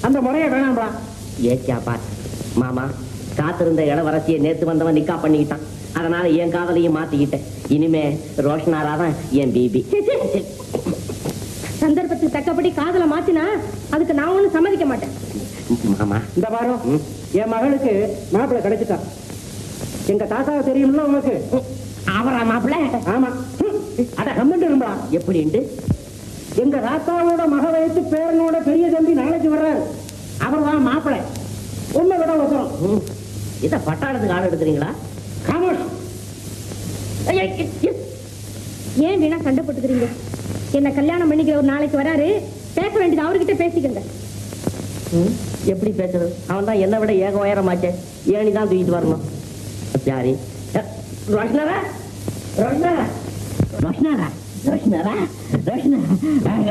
அந்த முறைய வேணாம்டா ஏச்சா பாத் மாமா காத்திருந்த இளவரசியை நேத்து வந்தவன் நிக்கா பண்ணிக்கிட்டான் அதனால என் காதலையும் மாத்திக்கிட்டேன் இனிமே ரோஷனாராதான் என் பிபி சந்தர்ப்பத்துக்கு தக்கபடி காதல மாத்தினா அதுக்கு நான் ஒண்ணும் சம்மதிக்க மாட்டேன் மாமா இந்த பாரு ம். என் மகளுக்கு மாப்பிள்ளை கிடைச்சிட்டான் எங்க தாத்தாவை தெரியும்ல உனக்கு அவரா மாப்பிள்ள ஆமா ம். அட கம்மண்டு இரும்பா எப்படின்ட்டு எங்க தாத்தாவோட மக வயசு பேரனோட பெரிய தம்பி நாளைக்கு வர்றாரு அவர் தான் மாப்பிள்ளை உண்மை விட வசரம் ம். இத பட்டாளத்துக்கு ஆள் எடுக்கிறீங்களா காமோஷ் ஐயா, ஐயா, ஐயா. ஏன் வீணா சண்டை போட்டுக்கிறீங்க என்ன கல்யாணம் பண்ணிக்கிற ஒரு நாளைக்கு வராரு பேச வேண்டியது அவர்கிட்ட பேசிக்கங்க ம், எப்படி பேசுறது அவன் தான் என்னை விட ஏக உயரமாச்சே ஏணி தான் தூக்கிட்டு வரணும் யாரி ரோஷனாரா ரோஷனாரா ரோஷனாரா ரோஷனாரா ரோஷனா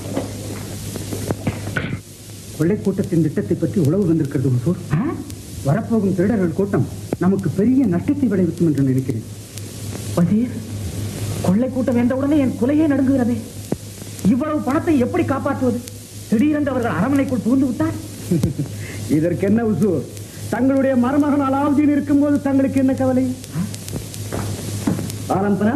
கொள்ளை கூட்டத்தின் திட்டத்தை பற்றி உளவு வந்திருக்கிறது ஹுசூர் வரப்போகும் திருடர்கள் கூட்டம் நமக்கு பெரிய நஷ்டத்தை விளைவிக்கும் என்று நினைக்கிறேன் வசீர் கொள்ளை கூட்டம் என்ற உடனே என் குலையே நடுங்குகிறதே இவ்வளவு பணத்தை எப்படி காப்பாற்றுவது திடீரென்று அவர்கள் அரண்மனைக்குள் புகுந்து விட்டார் இதற்கு என்ன ஹுசூர் தங்களுடைய மருமகன் அலாவுதீன் இருக்கும்போது தங்களுக்கு என்ன கவலை ஆரம்பரா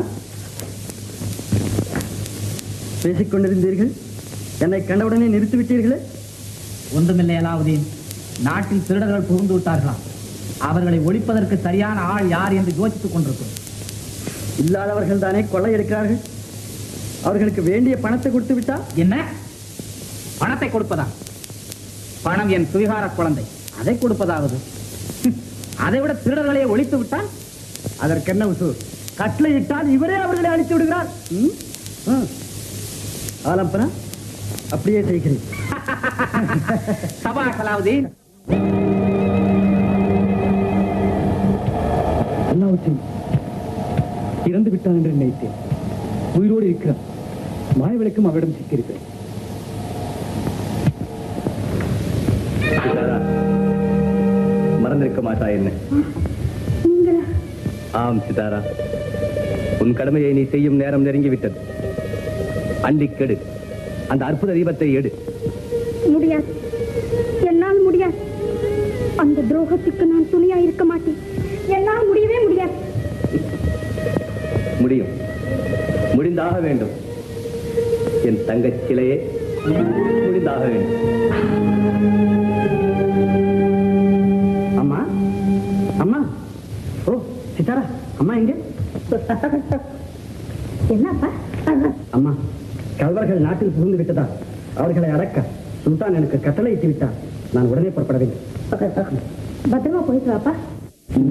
பேசிக் கொண்டிருந்தீர்கள் என்னை கண்டவுடனே நிறுத்திவிட்டீர்களே ஒன்றுமில்லை அலாவுதீன் நாட்டில் திருடர்கள் புகுந்து விட்டார்களாம் அவர்களை ஒழிப்பதற்கு சரியான ஆள் யார் என்று யோசித்துக் கொண்டிருக்கிறோம் இல்லாதவர்கள் தானே கொள்ளையடிக்கிறார்கள் அவர்களுக்கு வேண்டிய பணத்தை கொடுத்து விட்டா என்ன பணத்தை கொடுப்பதா பணம் என் சுவிகார குழந்தை அதை கொடுப்பதாவது ஹம், அதை விட திருடர்களை ஒழித்து விட்டால் அதற்கென்ன உசூர் கட்டளையிட்டால் இவரே அவர்களை அழித்து விடுகிறார் ம்? ஆ. ஆலம்பனா அப்படியே செய்கிறேன் சபா அலாவுதீன் அல்லாவுத்தீன் இறந்து விட்டான் என்று நினைத்தேன் உயிரோடு இருக்கிறான் மாய விளக்கும் அவரிடம் சிக்கியிருக்கிறேன் மறந்திருக்க மாட்டா என்ன ஆம் சிதாரா உன் கடமையை நீ செய்யும் நேரம் நெருங்கிவிட்டது அள்ளி கெடு அந்த அற்புத தீபத்தை எடு முடியாது என்னால் முடியாது அந்த துரோகத்துக்கு நான் துணியா இருக்க மாட்டேன் என்னால் முடியவே முடியாது முடியும் முடிந்தாக வேண்டும் என் தங்கச் சிலையே முடிந்தாக வேண்டும் அம்மா அம்மா ஓ சித்தாரா அம்மா எங்க என்னப்பா அம்மா கல்வர்கள் நாட்டில் புகுந்து விட்டதா அவர்களை அடக்க சுல்தான் எனக்கு கட்டளையிட்டு விட்டார் நான் உடனே புறப்பட வேண்டும் பத்திரமா போயிட்டு வாப்பா